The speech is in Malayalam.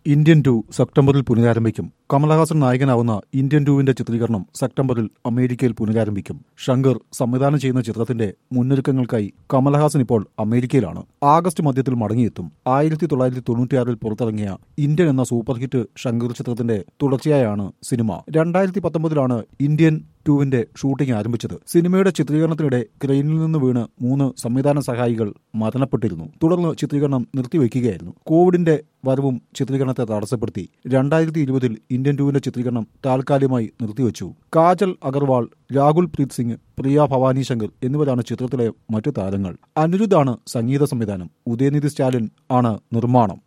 ഇന്ത്യൻ ടു സെപ്റ്റംബറിൽ പുനരാരംഭിക്കും കമലഹാസൻ നായകനാവുന്ന ഇന്ത്യൻ ടുവിന്റെ ചിത്രീകരണം സെപ്റ്റംബറിൽ അമേരിക്കയിൽ പുനരാരംഭിക്കും ശങ്കർ സംവിധാനം ചെയ്യുന്ന ചിത്രത്തിന്റെ മുന്നൊരുക്കങ്ങൾക്കായി കമലഹാസൻ ഇപ്പോൾ അമേരിക്കയിലാണ് ആഗസ്റ്റ് മധ്യത്തിൽ മടങ്ങിയെത്തും ആയിരത്തി തൊള്ളായിരത്തി തൊണ്ണൂറ്റിയാറിൽ പുറത്തിറങ്ങിയ ഇന്ത്യൻ എന്ന സൂപ്പർ ഹിറ്റ് ശങ്കർ ചിത്രത്തിന്റെ തുടർച്ചയായാണ് സിനിമ രണ്ടായിരത്തി പത്തൊമ്പതിലാണ് ഇന്ത്യൻ ടുവിന്റെ ഷൂട്ടിംഗ് ആരംഭിച്ചത് സിനിമയുടെ ചിത്രീകരണത്തിനിടെ ക്രെയിനിൽ നിന്ന് വീണ് മൂന്ന് സംവിധാന സഹായികൾ മരണപ്പെട്ടിരുന്നു തുടർന്ന് ചിത്രീകരണം നിർത്തിവെക്കുകയായിരുന്നു കോവിഡിന്റെ വരവും ചിത്രീകരണത്തെ തടസ്സപ്പെടുത്തി രണ്ടായിരത്തി ഇരുപതിൽ ഇന്ത്യൻ ടുവിന്റെ ചിത്രീകരണം താൽക്കാലികമായി നിർത്തിവെച്ചു കാജൽ അഗർവാൾ രാഹുൽ പ്രീത് സിംഗ് പ്രിയ ഭവാനി ശങ്കർ എന്നിവരാണ് ചിത്രത്തിലെ മറ്റു താരങ്ങൾ അനിരുദ്ധാണ് സംഗീത സംവിധാനം ഉദയനിധി സ്റ്റാലിൻ ആണ് നിർമ്മാണം